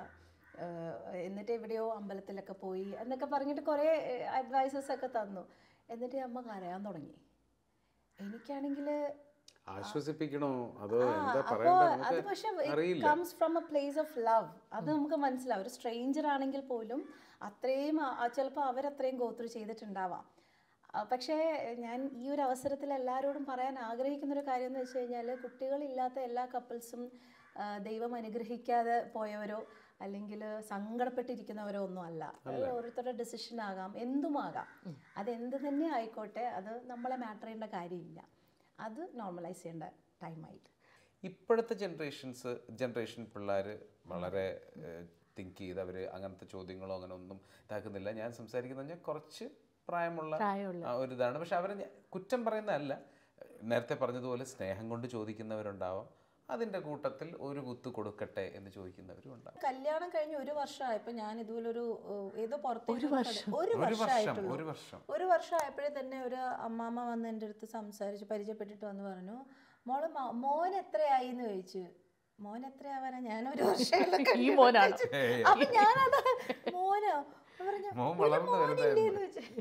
ഏഹ് എന്നിട്ട് എവിടെയോ അമ്പലത്തിലൊക്കെ പോയി എന്നൊക്കെ പറഞ്ഞിട്ട് കുറേ അഡ്വൈസസ് ഒക്കെ തന്നു എന്നിട്ട് ഈ അമ്മ കരയാൻ തുടങ്ങി എനിക്കാണെങ്കിൽ ആശ്വസിപ്പിക്കണോ അതോ ആ, എന്താ അപ്പോ പറയണ്ട അത് നമുക്ക് പക്ഷെ അറിയില്ല comes from a place of love അത് നമുക്ക് മനസ്സിലാവും ഒരു സ്ട്രേഞ്ചർ ആണെങ്കിൽ പോലും അത്രയും ചിലപ്പോൾ അവരത്രയും ഗോത്രൂ ചെയ്തിട്ടുണ്ടാവാം ആ, പക്ഷേ ഞാൻ ഈ ഒരു അവസരത്തിൽ എല്ലാവരോടും പറയാൻ ആഗ്രഹിക്കുന്ന ഒരു കാര്യം എന്ന് വെച്ച് കഴിഞ്ഞാൽ കുട്ടികളില്ലാത്ത എല്ലാ കപ്പിൾസും ദൈവം അനുഗ്രഹിക്കാതെ പോയവരോ അല്ലെങ്കിൽ സങ്കടപ്പെട്ടിരിക്കുന്നവരോ ഒന്നും അല്ല അത് ഓരോരുത്തരുടെ ഡെസിഷൻ ആകാം എന്തുമാകാം അത് എന്ത് തന്നെ ആയിക്കോട്ടെ അത് നമ്മളെ മാറ്റർ ചെയ്യേണ്ട കാര്യമില്ല അത് നോർമലൈസ് ചെയ്യേണ്ട ടൈമായിട്ട് ഇപ്പോഴത്തെ ജനറേഷൻസ് ജനറേഷൻ പിള്ളേർ വളരെ തിങ്ക് ചെയ്ത് അവർ അങ്ങനത്തെ ചോദ്യങ്ങളോ അങ്ങനെ ഒന്നും ഇതാക്കുന്നില്ല ഞാൻ സംസാരിക്കുന്നത് ഞാൻ കുറച്ച് പ്രായമുള്ള പ്രായമുള്ള. ആ, ഒരു ഇതാണ് പക്ഷെ അവരെ ഞാൻ കുറ്റം പറയുന്നതല്ല നേരത്തെ പറഞ്ഞതുപോലെ സ്നേഹം കൊണ്ട് ചോദിക്കുന്നവരുണ്ടാവാം അതിൻ്റെ കൂട്ടത്തിൽ ഒരു കുത്ത് കൊടുക്കട്ടെ എന്ന് ചോദിക്കുന്നവരും ഉണ്ടാവും കല്യാണം കഴിഞ്ഞ് ഒരു വർഷമായപ്പോ ഞാൻ ഇതുപോലൊരു ഏഹ്, ഏതോ പുറത്തേക്ക് ഒരു ഒരു വർഷം. ഒരു ഒരു വർഷം വർഷമായിട്ടുള്ളൂ ഒരു വർഷം ഒരു വർഷമായപ്പോഴേ തന്നെ ഒരു അമ്മാമ്മ വന്ന് എൻ്റെ അടുത്ത് സംസാരിച്ച് പരിചയപ്പെട്ടിട്ട് വന്ന് പറഞ്ഞു മോള് മ- മോൻ എത്രയായി എന്ന് ചോദിച്ചു മോൻ എത്രയാവാനാ ഞാൻ ഒരു വർഷം ഈ മോനാണോ? അപ്പൊ ഞാനത് മോനോ അപ്പൊ പറഞ്ഞു, മോൻ "ഒരു വളർന്ന് മോനില്ലേ?" എന്ന് ചോദിച്ചു.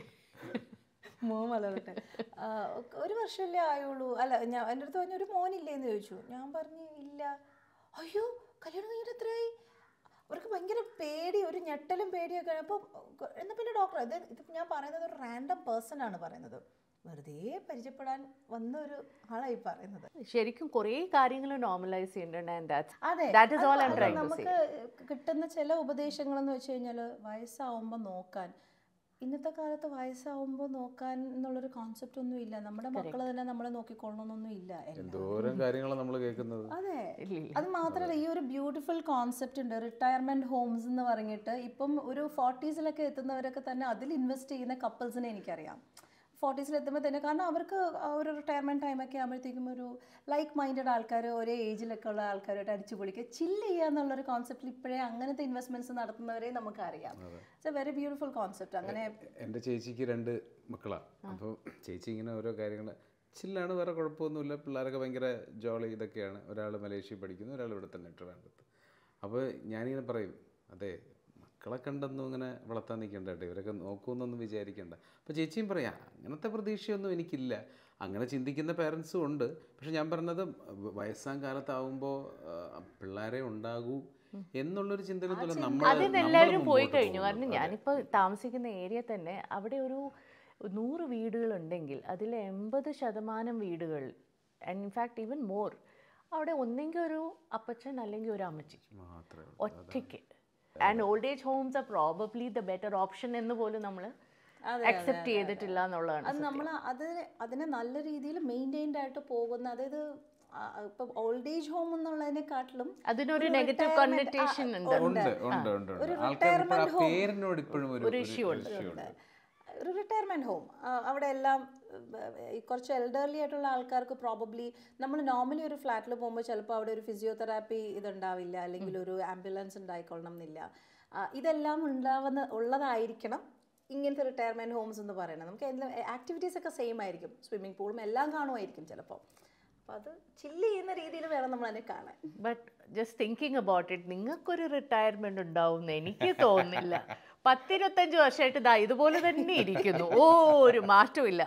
മോൻ വളരട്ടെ ആ, ഒരു വർഷമല്ലേ ആയുള്ളൂ അല്ല ഞാൻ എൻ്റെ അടുത്ത് പറഞ്ഞു ഒരു മോനില്ലേ എന്ന് ചോദിച്ചു ഞാൻ പറഞ്ഞു ഇല്ല അയ്യോ കല്യാണം കഴിഞ്ഞിട്ട് എത്രയായി അവർക്ക് ഭയങ്കര പേടി ഒരു ഞെട്ടലും പേടിയൊക്കെ അപ്പോൾ എന്നാൽ പിന്നെ ഡോക്ടർ ഇത് ഇത് ഞാൻ പറയുന്നത് ഒരു റാൻഡം പേഴ്സൺ ആണ് പറയുന്നത് വെറുതെ പരിചയപ്പെടാൻ വന്ന ഒരു ആളായി പറയുന്നത് ശരിക്കും കുറേ കാര്യങ്ങൾ നോർമലൈസ് ചെയ്യുന്നുണ്ട് ആൻഡ് ദാറ്റ്സ് അതെ That is അത് all I'm അത് trying to say. നമുക്ക് കിട്ടുന്ന ചില ഉപദേശങ്ങളെന്ന് വെച്ച് കഴിഞ്ഞാൽ വയസ്സാവുമ്പോൾ നോക്കാൻ ഇന്നത്തെ കാലത്ത് വയസ്സാവുമ്പോൾ നോക്കാൻ എന്നുള്ളൊരു കോൺസെപ്റ്റ് ഒന്നും ഇല്ല നമ്മുടെ മക്കൾ തന്നെ നമ്മളെ നോക്കിക്കൊള്ളണമെന്നൊന്നും ഇല്ല എല്ലാം. എന്തോരം കാര്യങ്ങളാണ് നമ്മൾ കേൾക്കുന്നത് അതെ ഇല്ല. അത് മാത്രമല്ല ഈ ഒരു ബ്യൂട്ടിഫുൾ കോൺസെപ്റ്റ് ഉണ്ട് റിട്ടയർമെന്റ് ഹോംസ് എന്ന് പറഞ്ഞിട്ട് ഇപ്പം ഒരു ഫോർട്ടീസിലൊക്കെ എത്തുന്നവരൊക്കെ തന്നെ അതിൽ ഇൻവെസ്റ്റ് ചെയ്യുന്ന കപ്പിൾസിനെ എനിക്കറിയാം ഫോർട്ടീസിൽ എത്തുമ്പോൾ തന്നെ കാരണം അവർക്ക് ആ ഒരു റിട്ടയർമെന്റ് ടൈമൊക്കെ ആകുമ്പോഴത്തേക്കും ഒരു ലൈക്ക് മൈൻഡഡ് ആൾക്കാർ ഒരേ ഏജിലൊക്കെ ഉള്ള ആൾക്കാരായിട്ട് അടിച്ചു പൊളിക്കുക ചില്ല് ചെയ്യുക എന്നുള്ളൊരു കോൺസെപ്റ്റിൽ ഇപ്പോഴേ അങ്ങനത്തെ ഇൻവെസ്റ്റ്മെന്റ്സ് നടത്തുന്നവരെ നമുക്കറിയാം it's a very beautiful concept അങ്ങനെ എൻ്റെ ചേച്ചിക്ക് രണ്ട് മക്കളാണ് അപ്പോൾ ചേച്ചി ഇങ്ങനെ ഓരോ കാര്യങ്ങൾ ചില്ലാണ് വേറെ കുഴപ്പമൊന്നുമില്ല പിള്ളേരൊക്കെ ഭയങ്കര ജോളി ഇതൊക്കെയാണ് ഒരാൾ മലേഷ്യയിൽ പഠിക്കുന്നു ഒരാൾ ഇവിടെ തന്നെ ട്രിവാൻഡ്രത്ത് അപ്പോൾ ഞാനിങ്ങനെ പറയും അതെ മക്കളെ കണ്ടൊന്നും ഇങ്ങനെ വളർത്താൻ നിൽക്കണ്ട കേട്ടോ ഇവരൊക്കെ നോക്കുമെന്നൊന്നും വിചാരിക്കണ്ട അപ്പോൾ ചേച്ചിയും പറയാം അങ്ങനത്തെ പ്രതീക്ഷയൊന്നും എനിക്കില്ല അങ്ങനെ ചിന്തിക്കുന്ന പേരൻസും ഉണ്ട് പക്ഷെ ഞാൻ പറഞ്ഞത് വയസ്സാം കാലത്താവുമ്പോൾ പിള്ളേരെ ഉണ്ടാകൂ എന്നുള്ളൊരു ചിന്തയിലൊന്നുമില്ല നമ്മൾ അതിന് എല്ലാവരും പോയി കഴിഞ്ഞു കാരണം ഞാനിപ്പോൾ താമസിക്കുന്ന ഏരിയ തന്നെ അവിടെ ഒരു നൂറ് വീടുകളുണ്ടെങ്കിൽ അതിൽ എൺപത് ശതമാനം വീടുകൾ ആൻഡ് ഇൻഫാക്ട് ഈവൻ മോർ അവിടെ ഒന്നെങ്കിൽ ഒരു അപ്പച്ചൻ അല്ലെങ്കിൽ ഒരു അമ്മച്ചി മാത്രമേ ഒറ്റയ്ക്ക് and old age homes are probably the better option എന്ന് പോലും നമ്മൾ അക്സെപ്റ്റ് ചെയ്തിട്ടില്ല എന്നുള്ളതാണ് അത് നമ്മൾ അത് അതിനെ നല്ല രീതിയിൽ മെയിൻറ്റൈൻഡ് ആയിട്ട് പോകുന്ന അതായത് ആ, ഇപ്പം ഓൾഡ് ഏജ് ഹോം എന്നുള്ളതിനെക്കാട്ടിലും അതിനൊരു ഒരു നെഗറ്റീവ് retirement- കൺനറ്റേഷൻ ആ, ഉണ്ട് ഉണ്ട് ഉണ്ട് ഉണ്ട് ഒരു ഉണ്ട് ആൾക്കാർ ഇപ്പോഴും ആ retirement home. പേരിനോട് ഇപ്പോഴും ഒരു ഒരു issue ഉണ്ട്. issue ഉണ്ട് ഒരു റിട്ടയർമെന്റ് ഹോം അവിടെ എല്ലാം ഏർ, ഈ കുറച്ച് എൽഡർലി ആയിട്ടുള്ള ആൾക്കാർക്ക് പ്രോബബ്ലി നമ്മൾ നോർമലി ഒരു ഫ്ലാറ്റിൽ പോകുമ്പോൾ ചിലപ്പോൾ അവിടെ ഒരു ഫിസിയോതെറാപ്പി ഇതുണ്ടാവില്ല അല്ലെങ്കിൽ ഒരു ആംബുലൻസ് ഉണ്ടായിക്കൊള്ളണം എന്നില്ല ആ, ഇതെല്ലാം ഉണ്ടാവുന്ന ഉള്ളതായിരിക്കണം ഇങ്ങനത്തെ റിട്ടയർമെന്റ് ഹോംസ് എന്ന് പറയുന്നത് നമുക്ക് എല്ലാം ആക്ടിവിറ്റീസ് ഒക്കെ സെയിം ആയിരിക്കും സ്വിമ്മിംഗ് പൂളും എല്ലാം കാണുമായിരിക്കും ചിലപ്പോൾ അപ്പോൾ അത് ചില്ല് ചെയ്യുന്ന രീതിയിൽ വേണം നമ്മൾ അതിനെ കാണാൻ but just thinking about it നിങ്ങൾക്കൊരു റിട്ടയർമെന്റ് ഉണ്ടാവും എന്ന് എനിക്ക് തോന്നുന്നില്ല പത്തിരുപത്തഞ്ച് വർഷമായിട്ട് ഇതാ ഇതുപോലെ തന്നെ ഇരിക്കുന്നു ഓ ഒരു മാറ്റമില്ല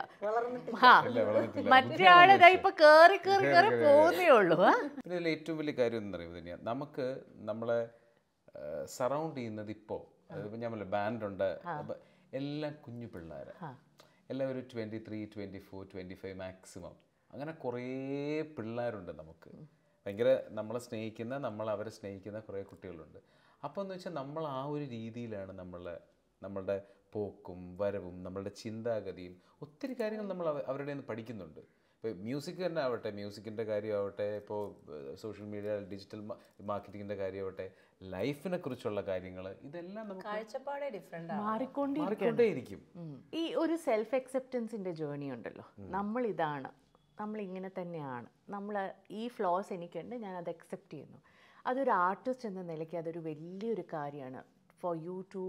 ആ മറ്റേ ആളിതാ ഇപ്പൊ കേറി കേറി കേറി പോകുന്നേ ഉള്ളൂ ആ പിന്നെ ഇതിൽ ഏറ്റവും വലിയ കാര്യം എന്ന് പറയുന്നത് തന്നെയാണ് നമുക്ക് നമ്മളെ സറൗണ്ട് ചെയ്യുന്നത് ഇപ്പോൾ അതിപ്പോൾ ഞാൻ പറഞ്ഞില്ല ബാൻഡുണ്ട് അപ്പം എല്ലാം കുഞ്ഞു പിള്ളേർ എല്ലാം ഒരു twenty three twenty four twenty five maximum അങ്ങനെ കുറേ പിള്ളേരുണ്ട് നമുക്ക് ഭയങ്കര നമ്മളെ സ്നേഹിക്കുന്ന നമ്മൾ അവരെ സ്നേഹിക്കുന്ന കുറേ കുട്ടികളുണ്ട് അപ്പോൾ എന്ന് വെച്ചാൽ നമ്മൾ ആ ഒരു രീതിയിലാണ് നമ്മളെ നമ്മളുടെ പോക്കും വരവും നമ്മളുടെ ചിന്താഗതിയും ഒത്തിരി കാര്യങ്ങൾ നമ്മൾ അവ- അവരുടെ നിന്ന് പഠിക്കുന്നുണ്ട് ഇപ്പോൾ മ്യൂസിക് തന്നെ ആവട്ടെ മ്യൂസിക്കിൻ്റെ കാര്യമാവട്ടെ ഇപ്പോൾ സോഷ്യൽ മീഡിയ ഡിജിറ്റൽ മാർക്കറ്റിങ്ങിൻ്റെ കാര്യമാവട്ടെ ലൈഫിനെ കുറിച്ചുള്ള കാര്യങ്ങൾ ഇതെല്ലാം നമുക്ക് കാഴ്ചപ്പാടേ ഡിഫറെൻ്റ് ആണ് മാറിക്കൊണ്ടിരിക്കും മാറിക്കൊണ്ടേയിരിക്കും ഈ ഒരു സെൽഫ് അക്സെപ്റ്റൻസിൻ്റെ ജേർണി ഉണ്ടല്ലോ നമ്മൾ ഇതാണ് നമ്മൾ ഇങ്ങനെ തന്നെയാണ് നമ്മൾ ഈ ഫ്ലോസ് എനിക്കുണ്ട് ഞാൻ അത് അക്സെപ്റ്റ് ചെയ്യുന്നു അതൊരു ആർട്ടിസ്റ്റ് എന്ന നിലയ്ക്ക് അതൊരു വലിയൊരു കാര്യമാണ് for you to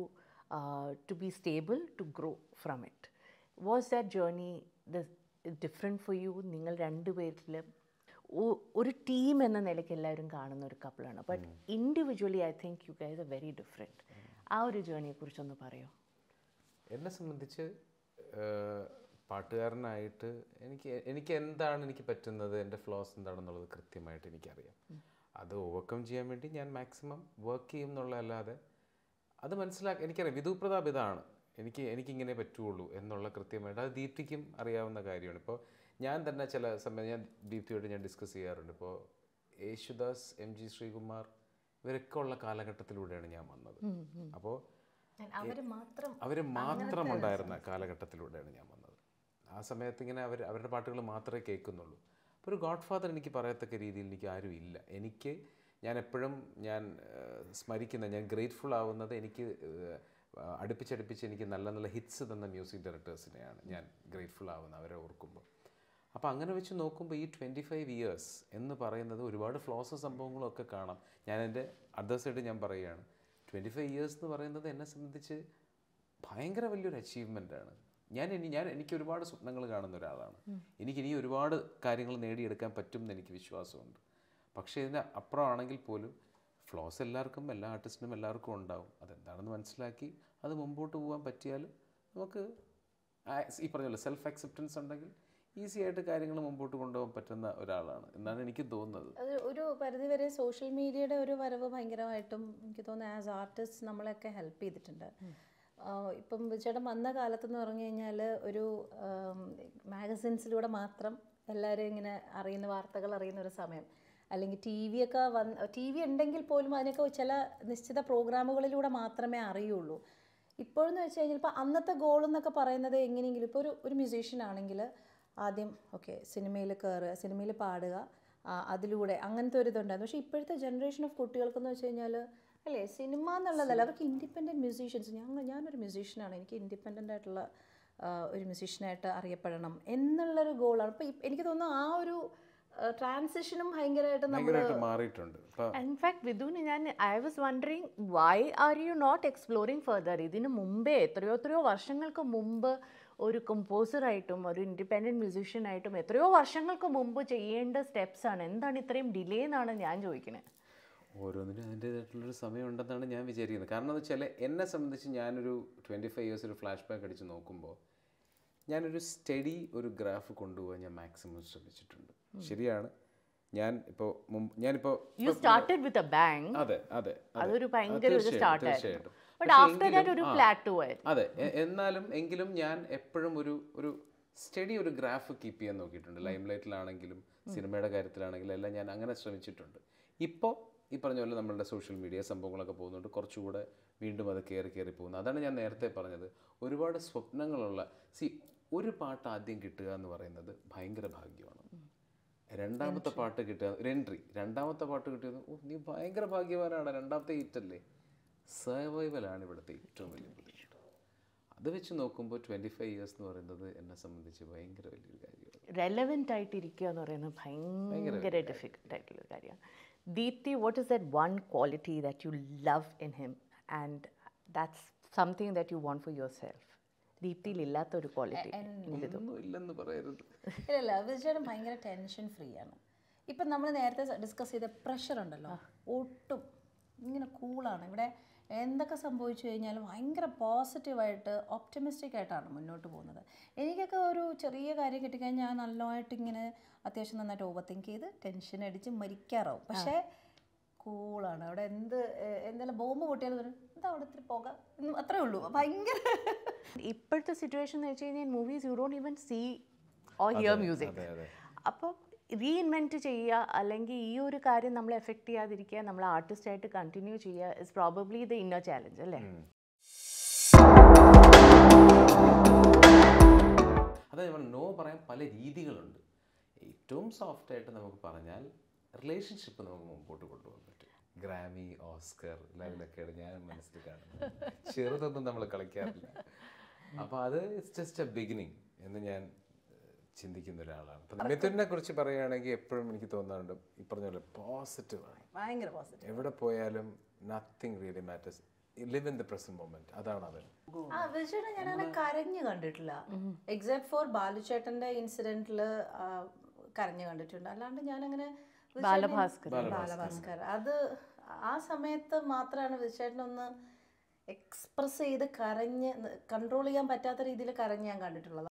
to be stable to grow from it was that journey the different for you നിങ്ങൾ രണ്ടുപേരിലും ഒ- ഒരു ടീം എന്ന നിലയ്ക്ക് എല്ലാവരും കാണുന്ന ഒരു കപ്പിളാണ് but individually I think you guys a very different ആ ഒരു ജേർണിയെ കുറിച്ചൊന്ന് പറയോ എന്നെ സംബന്ധിച്ച് ഏഹ്, പാട്ടുകാരനായിട്ട് എനിക്ക് എനിക്ക് എന്താണ് എനിക്ക് പറ്റുന്നത് എൻ്റെ ഫ്ലോസ് എന്താണെന്നുള്ളത് കൃത്യമായിട്ട് എനിക്കറിയാം അത് ഓവർകം ചെയ്യാൻ വേണ്ടി ഞാൻ മാക്സിമം വർക്ക് ചെയ്യും എന്നുള്ളതല്ലാതെ അത് മനസ്സിലാക്കി എനിക്കറിയാം വിധു പ്രതാപ് ഇതാണ് എനിക്ക് എനിക്കിങ്ങനെ പറ്റുള്ളൂ എന്നുള്ള കൃത്യമായിട്ട് അത് ദീപ്തിക്കും അറിയാവുന്ന കാര്യമാണ് ഇപ്പോൾ ഞാൻ തന്നെ ചില സമയം ഞാൻ ദീപ്തിയോട് ഞാൻ ഡിസ്കസ് ചെയ്യാറുണ്ട് ഇപ്പോൾ യേശുദാസ് എം ജി ശ്രീകുമാർ ഇവരൊക്കെ ഉള്ള കാലഘട്ടത്തിലൂടെയാണ് ഞാൻ വന്നത് അപ്പോൾ അവർ മാത്രം അവർ മാത്രം ഉണ്ടായിരുന്ന കാലഘട്ടത്തിലൂടെയാണ് ഞാൻ വന്നത് ആ സമയത്ത് ഇങ്ങനെ അവർ അവരുടെ പാട്ടുകൾ മാത്രമേ കേൾക്കുന്നുള്ളൂ അപ്പോൾ ഒരു ഗോഡ് ഫാദർ എനിക്ക് പറയത്തക്ക രീതിയിൽ എനിക്ക് ആരും ഇല്ല എനിക്ക് ഞാൻ എപ്പോഴും ഞാൻ ഏഹ്, സ്മരിക്കുന്ന ഞാൻ ഗ്രേറ്റ്ഫുൾ ആവുന്നത് എനിക്ക് ഏഹ്, അടുപ്പിച്ചടുപ്പിച്ച് എനിക്ക് നല്ല നല്ല ഹിറ്റ്സ് തന്ന മ്യൂസിക് ഡയറക്ടേഴ്സിനെയാണ് ഞാൻ ഗ്രേറ്റ്ഫുൾ ആവുന്നത് അവരെ ഓർക്കുമ്പോൾ അപ്പോൾ അങ്ങനെ വെച്ച് നോക്കുമ്പോൾ ഈ ട്വൻറ്റി ഫൈവ് ഇയേഴ്സ് എന്ന് പറയുന്നത് ഒരുപാട് ഫ്ലോസ് സംഭവങ്ങളും ഒക്കെ കാണാം ഞാൻ എൻ്റെ അതർ സൈഡ് ഞാൻ പറയുകയാണ് ട്വൻറ്റി ഫൈവ് ഇയേഴ്സ് എന്ന് പറയുന്നത് എന്നെ സംബന്ധിച്ച് ഭയങ്കര വലിയൊരു അച്ചീവ്മെൻ്റ് ആണ് ഞാൻ ഇനി ഞാൻ എനിക്ക് ഒരുപാട് സ്വപ്നങ്ങൾ കാണുന്ന ഒരാളാണ് എനിക്ക് ഇനി ഒരുപാട് കാര്യങ്ങൾ നേടിയെടുക്കാൻ പറ്റും എന്ന് എനിക്ക് വിശ്വാസമുണ്ട് പക്ഷേ ഇതിന് അപ്പുറമാണെങ്കിൽ പോലും ഫ്ലോസ് എല്ലാവർക്കും എല്ലാ ആർട്ടിസ്റ്റിനും എല്ലാവർക്കും ഉണ്ടാവും അതെന്താണെന്ന് മനസ്സിലാക്കി അത് മുമ്പോട്ട് പോകാൻ പറ്റിയാൽ നമുക്ക് ആ- ഈ പറഞ്ഞല്ലോ സെൽഫ് അക്സെപ്റ്റൻസ് ഉണ്ടെങ്കിൽ ഈസി ആയിട്ട് കാര്യങ്ങൾ മുമ്പോട്ട് കൊണ്ടുപോകാൻ പറ്റുന്ന ഒരാളാണ് എന്നാണ് എനിക്ക് തോന്നുന്നത് അത് ഒരു പരിധിവരെ സോഷ്യൽ മീഡിയയുടെ ഒരു വരവ് ഭയങ്കരമായിട്ടും എനിക്ക് തോന്നുന്നു ആസ് ആർട്ടിസ്റ്റ് നമ്മളെയൊക്കെ ഹെൽപ്പ് ചെയ്തിട്ടുണ്ട് ആഹ് ഇപ്പം ചേട്ടൻ വന്ന കാലത്തെന്ന് പറഞ്ഞു കഴിഞ്ഞാൽ ഒരു മാഗസിൻസിലൂടെ മാത്രം എല്ലാവരും ഇങ്ങനെ അറിയുന്ന വാർത്തകൾ അറിയുന്ന ഒരു സമയം അല്ലെങ്കിൽ ടി വി ഒക്കെ വന്ന് ടി വി ഉണ്ടെങ്കിൽ പോലും അതിനൊക്കെ ചില നിശ്ചിത പ്രോഗ്രാമുകളിലൂടെ മാത്രമേ അറിയുള്ളൂ ഇപ്പോഴെന്ന് വെച്ച് കഴിഞ്ഞാൽ ഇപ്പോൾ അന്നത്തെ ഗോൾ എന്നൊക്കെ പറയുന്നത് എങ്ങനെയെങ്കിലും ഇപ്പോൾ ഒരു ഒരു മ്യൂസീഷ്യൻ ആണെങ്കിൽ ആദ്യം ഓക്കെ സിനിമയിൽ കയറുക സിനിമയിൽ പാടുക ആ, അതിലൂടെ അങ്ങനത്തെ ഒരു ഇതുണ്ടായിരുന്നു പക്ഷേ ഇപ്പോഴത്തെ ജനറേഷൻ ഓഫ് കുട്ടികൾക്കെന്ന് വെച്ച് കഴിഞ്ഞാൽ അല്ലേ സിനിമ എന്നുള്ളതല്ല അവർക്ക് ഇൻഡിപെൻഡൻറ്റ് മ്യൂസീഷ്യൻസ് ഞങ്ങൾ ഞാനൊരു മ്യൂസീഷ്യനാണ് എനിക്ക് ഇൻഡിപെൻഡൻ്റ് ആയിട്ടുള്ള ആ, ഒരു മ്യൂസീഷ്യനായിട്ട് അറിയപ്പെടണം എന്നുള്ളൊരു ഗോളാണ് ഇപ്പോൾ എനിക്ക് തോന്നുന്നു ആ ഒരു ട്രാൻസിഷനും ഭയങ്കരമായിട്ട് നമ്മൾ ഭയങ്കരമായിട്ട് മാറിയിട്ടുണ്ട് ഇപ്പം In fact, Viduni, ഞാൻ I was wondering why are you not exploring further ഇതിന് മുമ്പേ എത്രയോ എത്രയോ വർഷങ്ങൾക്ക് മുമ്പ് ഒരു കമ്പോസറായിട്ടും ഒരു ഇൻഡിപെൻഡൻറ്റ് മ്യൂസീഷ്യനായിട്ടും എത്രയോ വർഷങ്ങൾക്ക് മുമ്പ് ചെയ്യേണ്ട സ്റ്റെപ്സ് ആണ് എന്താണ് ഇത്രയും ഡിലേ എന്നാണ് ഞാൻ ചോദിക്കുന്നത് ഓരോന്നിനും അതിൻ്റേതായിട്ടുള്ളൊരു സമയം ഉണ്ടെന്നാണ് ഞാൻ വിചാരിക്കുന്നത് കാരണം എന്ന് വെച്ചാൽ എന്നെ സംബന്ധിച്ച് ഞാനൊരു ട്വൻറ്റി ഫൈവ് ഇയേഴ്സ് ഒരു ഫ്ലാഷ് ബാക്ക് അടിച്ച് നോക്കുമ്പോൾ ഞാനൊരു സ്റ്റഡി ഒരു ഗ്രാഫ് കൊണ്ടുപോകാൻ ഞാൻ മാക്സിമം ശ്രമിച്ചിട്ടുണ്ട് ശരിയാണ് ഞാൻ ഇപ്പോൾ മുമ്പ് ഞാനിപ്പോൾ you started with a bang അതെ അതെ അതെ. അതൊരു ആ, ഭയങ്കര ഒരു തീർച്ചയായിട്ടും, സ്റ്റാർട്ട് തീർച്ചയായിട്ടും. ആയിരുന്നു ബട്ട് പക്ഷേ ആഫ്റ്റർ ദാറ്റ് എങ്കിലും- ഒരു ആ. പ്ലാറ്റോ ആയിരുന്നു അതെ എ- എന്നാലും എങ്കിലും ഞാൻ എപ്പോഴും ഒരു ഒരു സ്റ്റഡി ഒരു ഗ്രാഫ് കീപ്പ് ചെയ്യാൻ നോക്കിയിട്ടുണ്ട് ലൈം ലൈറ്റിലാണെങ്കിലും സിനിമയുടെ കാര്യത്തിലാണെങ്കിലും എല്ലാം ഞാൻ അങ്ങനെ ശ്രമിച്ചിട്ടുണ്ട് ഇപ്പോൾ ഈ പറഞ്ഞ പോലെ നമ്മളുടെ സോഷ്യൽ മീഡിയ സംഭവങ്ങളൊക്കെ പോകുന്നുണ്ട് കുറച്ചുകൂടെ വീണ്ടും അത് കയറി കയറി പോകുന്നു അതാണ് ഞാൻ നേരത്തെ പറഞ്ഞത് ഒരുപാട് സ്വപ്നങ്ങളുള്ള സി ഒരു പാട്ട് ആദ്യം കിട്ടുക എന്ന് പറയുന്നത് ഭയങ്കര ഭാഗ്യമാണ് രണ്ടാമത്തെ പാട്ട് കിട്ടുക ഒരു എൻട്രി രണ്ടാമത്തെ പാട്ട് കിട്ടിയത് ഓ നീ ഭയങ്കര ഭാഗ്യവാനാണ് രണ്ടാമത്തെ ഹിറ്റല്ലേ സർവൈവലാണ് ഇവിടുത്തെ ഏറ്റവും വലിയ ബുദ്ധിമുട്ട് അത് വെച്ച് നോക്കുമ്പോൾ ട്വൻറ്റി ഫൈവ് ഇയേഴ്സ് എന്ന് പറയുന്നത് എന്നെ സംബന്ധിച്ച് ഭയങ്കര വലിയൊരു കാര്യമാണ് റെലവെൻ്റ് ആയിട്ടിരിക്കുക എന്ന് പറയുന്നത് ഭയങ്കര ഡിഫിക്കൽട്ട് ആയിട്ടുള്ള കാര്യമാണ് Deepthi what is that one quality that you love in him and that's something that you want for yourself ദീപ്തിയിൽ ഇല്ലാത്ത ഒരു ക്വാളിറ്റി ഒന്നും ഇല്ലെന്ന് പറയരുത് ഇല്ലല്ല വിജയേട്ടൻ ഭയങ്കര ടെൻഷൻ ഫ്രീ ആണ് ഇപ്പം നമ്മൾ നേരത്തെ ഡിസ്കസ് ചെയ്ത പ്രഷർ ഉണ്ടല്ലോ ഒട്ടും ഇങ്ങനെ കൂളാണ് ഇവിടെ എന്തൊക്കെ സംഭവിച്ചു കഴിഞ്ഞാലും ഭയങ്കര പോസിറ്റീവായിട്ട് ഒപ്റ്റമിസ്റ്റിക് ആയിട്ടാണ് മുന്നോട്ട് പോകുന്നത് എനിക്കൊക്കെ ഒരു ചെറിയ കാര്യം കിട്ടിക്കഴിഞ്ഞാൽ ഞാൻ നല്ലതായിട്ട് ഇങ്ങനെ അത്യാവശ്യം നന്നായിട്ട് ഓവർ തിങ്ക് ചെയ്ത് ടെൻഷൻ അടിച്ച് മരിക്കാറാവും പക്ഷേ കൂളാണ് അവിടെ എന്ത് ഏഹ്, എന്തെങ്കിലും ബോംബ് പൊട്ടിയാലും പറയും എന്താ അവിടെ ഇത്തിരി പോകാം അത്രേ ഉള്ളൂ ഭയങ്കര ഇപ്പോഴത്തെ സിറ്റുവേഷൻ എന്ന് വെച്ച് കഴിഞ്ഞാൽ movies you don't even see or hear music അതെ അതെ അപ്പോൾ റീഇൻവെൻറ്റ് ചെയ്യുക അല്ലെങ്കിൽ ഈ ഒരു കാര്യം നമ്മളെ എഫക്റ്റ് ചെയ്യാതിരിക്കുക നമ്മൾ ആർട്ടിസ്റ്റായിട്ട് കണ്ടിന്യൂ ചെയ്യുക is probably the inner challenge അല്ലേ അതെ നമ്മൾ നോ പറയാൻ പല രീതികളുണ്ട് ഏറ്റവും സോഫ്റ്റ് ആയിട്ട് നമുക്ക് പറഞ്ഞാൽ റിലേഷൻഷിപ്പ് നമുക്ക് മുമ്പോട്ട് കൊണ്ടുപോകാൻ പറ്റും ഗ്രാമി ഓസ്കർ ലെവലൊക്കെയാണ് ഞാൻ മനസ്സിൽ കാണുന്നത് ചെറുതൊന്നും നമ്മൾ കളിക്കാറില്ല അപ്പോൾ അത് ഇറ്റ്സ് ജസ്റ്റ് എ ബിഗിനിങ് എന്ന് ഞാൻ ഏഹ്, ചിന്തിക്കുന്ന ഒരാളാണ് ഇപ്പം മിഥുനെ കുറിച്ച് പറയുകയാണെങ്കിൽ എപ്പോഴും എനിക്ക് തോന്നാറുണ്ട് ഈ പറഞ്ഞ പോലെ പോസിറ്റീവാണ് ഭയങ്കര പോസിറ്റീവ് എവിടെ പോയാലും nothing really matters live in the present moment അതാണ് അവൻ ആ വിജയുടെ ഞാൻ അങ്ങനെ കരഞ്ഞു കണ്ടിട്ടില്ല എക്സെപ്റ്റ് ഫോർ ബാലുചേട്ടന്റെ ഇൻസിഡന്റിൽ കരഞ്ഞു കണ്ടിട്ടുണ്ട് അല്ലാണ്ട് ഞാൻ അങ്ങനെ ബാലഭാസ്കർ. ബാലഭാസ്കർ അത് ആ സമയത്ത് മാത്രമാണ് വിജയേട്ടനൊന്ന് എക്സ്പ്രസ് ചെയ്ത് കരഞ്ഞ് കൺട്രോൾ ചെയ്യാൻ പറ്റാത്ത രീതിയിൽ കരഞ്ഞ് ഞാൻ കണ്ടിട്ടുള്ളത്